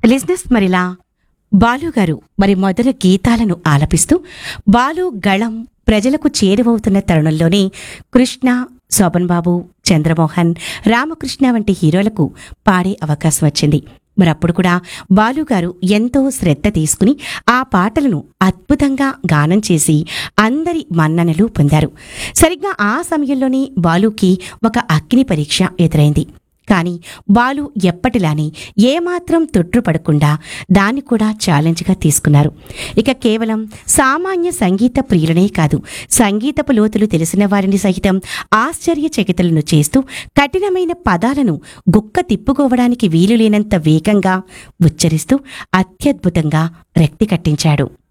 లిజినెస్ మరిలా బాలు గారు మరి మొదల గీతాలను ఆలపిస్తూ బాలు గళం ప్రజలకు చేరువవుతున్న తరుణంలోనే కృష్ణ శోభన్ బాబు చంద్రమోహన్ రామకృష్ణ వంటి హీరోలకు పాడే అవకాశం వచ్చింది మరప్పుడు కూడా బాలు గారు ఎంతో శ్రద్ధ తీసుకుని ఆ పాటలను అద్భుతంగా గానం చేసి అందరి మన్ననలు పొందారు సరిగ్గా ఆ సమయంలోనే బాలుకి ఒక అగ్ని పరీక్ష ఎదురైంది కానీ బాలు ఎప్పటిలానే ఏమాత్రం తొట్రుపడకుండా దాన్ని కూడా ఛాలెంజ్గా తీసుకున్నారు ఇక కేవలం సామాన్య సంగీత ప్రియులనే కాదు సంగీతపు లోతులు తెలిసిన వారిని సహితం ఆశ్చర్యచకితులను చేస్తూ కఠినమైన పదాలను గుక్క తిప్పుకోవడానికి వీలు లేనంత వేగంగా ఉచ్చరిస్తూ అత్యద్భుతంగా రక్తి కట్టించాడు